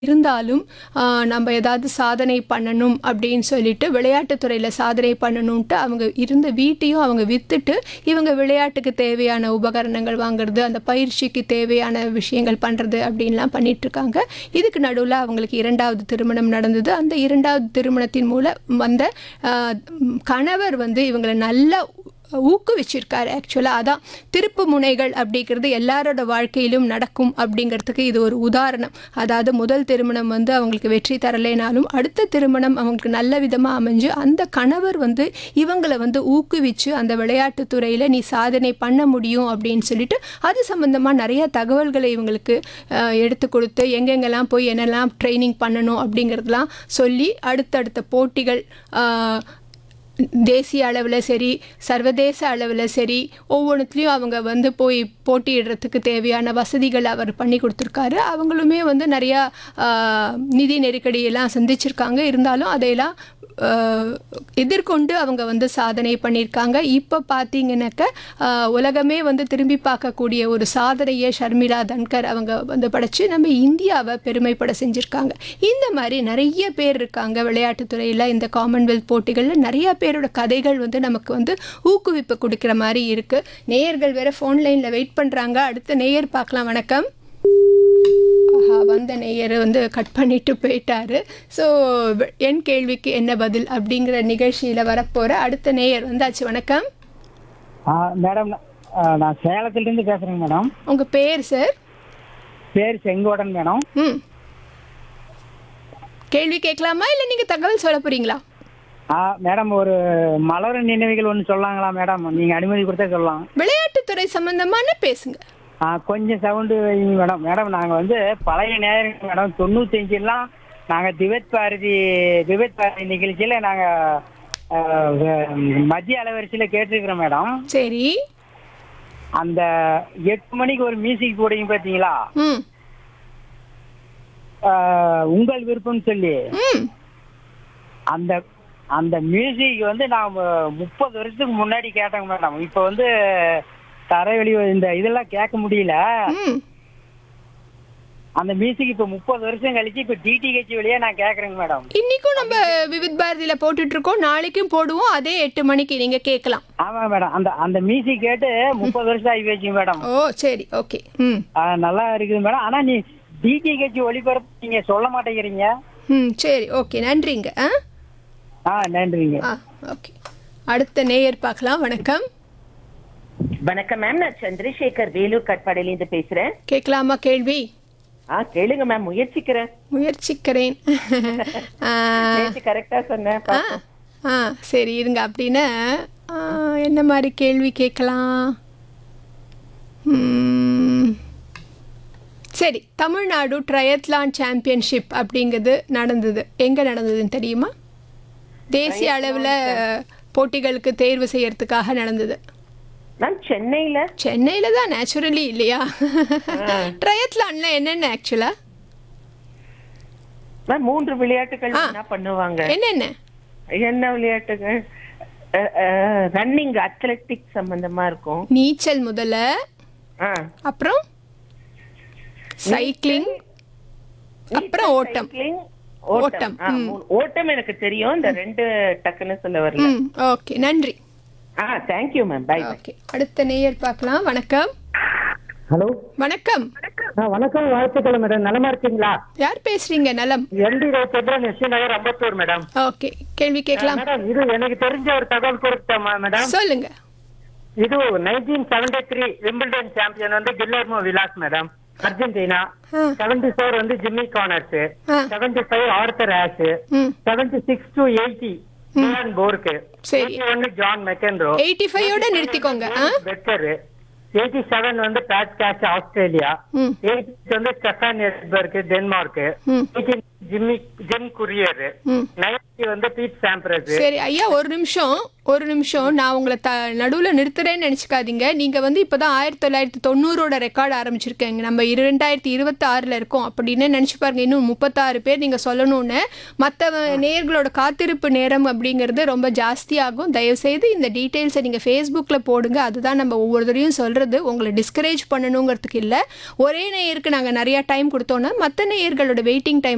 இருந்தாலும் ஆ, நம்ம ஏதாவது சாதனை பண்ணணும் அப்படின்னு சொல்லிட்டு விளையாட்டுத்துறையில் சாதனை பண்ணணுன்ட்டு அவங்க இருந்த வீட்டையும் அவங்க விற்றுட்டு இவங்க விளையாட்டுக்கு தேவையான உபகரணங்கள் வாங்குறது அந்த பயிற்சிக்கு தேவையான விஷயங்கள் பண்ணுறது அப்படின்லாம் பண்ணிட்டு இருக்காங்க இதுக்கு நடுவில் அவங்களுக்கு இரண்டாவது திருமணம் நடந்தது அந்த இரண்டாவது திருமணத்தின் மூலம் வந்த ஆ, ம், கணவர் வந்து இவங்களை நல்லா ஊக்குவிச்சிருக்காரு ஆக்சுவலாக அதான் திருப்பு முனைகள் அப்படிங்கிறது எல்லாரோட வாழ்க்கையிலும் நடக்கும் அப்படிங்கிறதுக்கு இது ஒரு உதாரணம் அதாவது முதல் திருமணம் வந்து அவங்களுக்கு வெற்றி தரலைனாலும் அடுத்த திருமணம் அவங்களுக்கு நல்ல விதமாக அமைஞ்சு அந்த கணவர் வந்து இவங்களை வந்து ஊக்குவிச்சு அந்த விளையாட்டுத் துறையில் நீ சாதனை பண்ண முடியும் அப்படின்னு சொல்லிட்டு அது சம்மந்தமாக நிறைய தகவல்களை இவங்களுக்கு அஹ், எடுத்து கொடுத்து எங்கெங்கெல்லாம் போய் என்னெல்லாம் ட்ரைனிங் பண்ணணும் அப்படிங்கிறதெல்லாம் சொல்லி அடுத்தடுத்த போட்டிகள் அஹ், தேசிய அளவில் சரி சர்வதேச அளவில் சரி ஒவ்வொன்றுத்துலேயும் அவங்க வந்து போய் போட்டியிடுறதுக்கு தேவையான வசதிகள் அவர் பண்ணி கொடுத்துருக்காரு அவங்களுமே வந்து நிறையா ஆஹ், நிதி நெருக்கடியெல்லாம் சந்திச்சிருக்காங்க இருந்தாலும் அதையெல்லாம் ஆஹ், எதிர்கொண்டு அவங்க வந்து சாதனை பண்ணியிருக்காங்க இப்போ பார்த்தீங்கன்னாக்க ஆஹ், உலகமே வந்து திரும்பி பார்க்கக்கூடிய ஒரு சாதனையை ஷர்மிளா தன்கர் அவங்க வந்து படைச்சு நம்ம இந்தியாவை பெருமைப்பட செஞ்சுருக்காங்க இந்த மாதிரி நிறைய பேர் இருக்காங்க விளையாட்டுத்துறையில் இந்த காமன்வெல்த் போட்டிகளில் நிறைய பேரோட கதைகள் வந்து நமக்கு வந்து ஊக்குவிப்பு கொடுக்குற மாதிரி இருக்குது நேயர்கள் வேற ஃபோன் லைனில் வெயிட் பண்ணுறாங்க அடுத்த நேயர் பார்க்கலாம் வணக்கம் ஆஹா வந்த நேயர் வந்து கட் பண்ணிட்டு போயிட்டாரு ஸோ என் கேள்விக்கு என்ன பதில் அப்படிங்கிற நிகழ்ச்சியில் வரப்போகிற அடுத்த நேயர் வந்தாச்சு வணக்கம் ஆ மேடம் ஆ, நான் சேலத்திலிருந்து பேசுறேங்க மேடம் உங்கள் பேர் சார் பேர் செங்கோடன் மேடம் ம் கேள்வி கேட்கலாமா இல்லை நீங்கள் தகவல் சொல்ல போகிறீங்களா ஆ மேடம் ஒரு மலர் நினைவுகள் ஒன்று சொல்லலாங்களா மேடம் நீங்கள் அனுமதி கொடுத்தா சொல்லலாம் விளையாட்டுத்துறை சம்பந்தமான பேசுங்க ஆ கொஞ்சம் சவுண்டு வைங்க மேடம் மேடம் நாங்கள் வந்து பழைய நேரம் மேடம் தொண்ணூத்தஞ்சுலாம் நாங்கள் திவத் பாரதி திவத் பாரதி நிகழ்ச்சியில் நாங்கள் மத்திய அலைவரிசையில் கேட்டிருக்கிறோம் மேடம் சரி அந்த எட்டு மணிக்கு ஒரு மியூசிக் போடுங்க பார்த்தீங்களா ம் ஆ, உங்கள் விருப்பம்னு சொல்லி ம் அந்த அந்த மியூசிக் வந்து நான் முப்பது வருஷத்துக்கு முன்னாடி கேட்டேங்க மேடம் இப்போ வந்து தரைவெளி இந்த இதெல்லாம் கேட்க முடியல ம் அந்த மியூசிக் இப்போ முப்பது வருஷம் கழிச்சு இப்போ டிடிஹெச் வழியா நான் கேட்குறேங்க மேடம் இன்னைக்கும் நம்ம விவித் பாரதியில போட்டுட்டு இருக்கோம் நாளைக்கும் போடுவோம் அதே எட்டு மணிக்கு நீங்க கேட்கலாம் ஆமாங்க மேடம் அந்த அந்த மியூசிக் கேட்டு முப்பது வருஷம் ஆகி போச்சுங்க மேடம் ஓ சரி ஓகே ம் ஆ, நல்லா இருக்குது மேடம் ஆனால் நீ டிடிஹெச் ஒளிபரப்பு நீங்கள் சொல்ல மாட்டேங்கிறீங்க ம் சரி ஓகே நன்றிங்க ஆ ஆ நன்றிங்க ஆ ஓகே அடுத்த நேயர் பார்க்கலாம் வணக்கம் வணக்கம் மேம் நான் சந்திரசேகர் வேலூர் கட்பாடியில இருந்து பேசுறேன் கேட்கலாமா கேள்வி ஆ கேளுங்க மேம் முயற்சிக்கிறேன் முயற்சிக்கிறேன் ஆ, நேத்து கரெக்டா சொன்னேன் ஆ ஆ சரி இருங்க அப்படின்னா ஆ, என்ன மாதிரி கேள்வி கேட்கலாம் ம், சரி தமிழ்நாடு ட்ரையத்லான் சாம்பியன்ஷிப் அப்படிங்கிறது நடந்தது எங்கே நடந்ததுன்னு தெரியுமா தேசிய அளவில் போட்டிகளுக்கு தேர்வு செய்யறதுக்காக நடந்தது மேம் சென்னையில சென்னையில் தான் நேச்சுரலி இல்லையா ட்ரையத்லான்ல என்னென்ன ஆக்சுவலாக மேம் மூன்று விளையாட்டுகள் என்ன பண்ணுவாங்க என்னென்ன என்ன விளையாட்டுகள் ரன்னிங் அத்லெட்டிக் சம்பந்தமா இருக்கும் நீச்சல் முதல்ல ஆ. அப்புறம் சைக்கிளிங் அப்புறம் ஓட்டம் cycling, ஓட்டம், ஓட்டம் ஆ, மூணு. ஓட்டம் எனக்கு தெரியும் இந்த ரெண்டு டக்குன்னு சொல்ல வரல ம் ஓகே நன்றி ஆ தேங்க்யூ மேம் பை ஓகே அடுத்த நேயர் பார்க்கலாம் வணக்கம் ஹலோ வணக்கம் வணக்கம் வாழ்த்துக்கள் மேடம் நலமா இருக்கீங்களா யார் பேசுறீங்க நலம் LT road SC Nagar Ambattur madam okay கேள்வி கேட்கலாம் மேடம் இது எனக்கு தெரிஞ்ச ஒரு தகவல் கொடுத்தேன் மேடம் சொல்லுங்க இது nineteen seventy three Wimbledon champion வந்து கில்லர்மோ விலாஸ் மேடம் அர்ஜென்டினா ஆ. செவன்டி ஃபோர் வந்து ஜிம்மி கார்னர்ஸ் ஆ. செவன்டி ஃபைவ் ஆர்த்தர் ஆஷ் ம் seventy six to eighty John போர்க்கு சரி ஒன்னு ஜான் மெக்கன்ரோ எயிட்டி ஃபைவோட நிறுத்திக்கோங்க ஆ பெக்கர் எயிட்டி செவன் வந்து பேட் கேட்ச் ஆஸ்திரேலியா ம் எயிட்டி வந்து ஸ்டெஃபான் எஸ்பர்க் டென்மார்க் ம் எயிட்டீன் ஜிம்மி ஜிம் குரியர் ம் நைன்டி வந்து பீட் சாம்ப்ரஸ் சரி ஐயா ஒரு நிமிஷம் ஒரு நிமிஷம் நான் உங்களை த நடுவில் நிறுத்துறேன்னு நினச்சிக்காதீங்க நீங்கள் வந்து இப்போ தான் ஆயிரத்தி தொள்ளாயிரத்தி தொண்ணூறோட ரெக்கார்டு ஆரம்பிச்சிருக்கீங்க நம்ம இரண்டாயிரத்தி இருபத்தி ஆறில் இருக்கோம் அப்படின்னு நினச்சி பாருங்க இன்னும் முப்பத்தாறு பேர் நீங்கள் சொல்லணும்னு மற்ற நேர்களோட காத்திருப்பு நேரம் அப்படிங்கிறது ரொம்ப ஜாஸ்தியாகும் தயவுசெய்து இந்த டீட்டெயில்ஸை நீங்கள் ஃபேஸ்புக்கில் போடுங்க அதுதான் நம்ம ஒவ்வொரு தடவையும் சொல்கிறது உங்களை டிஸ்கரேஜ் பண்ணணுங்கிறதுக்கு இல்லை ஒரே நேயருக்கு நாங்கள் நிறையா டைம் கொடுத்தோன்னா மற்ற நேயர்களோட வெயிட்டிங் டைம்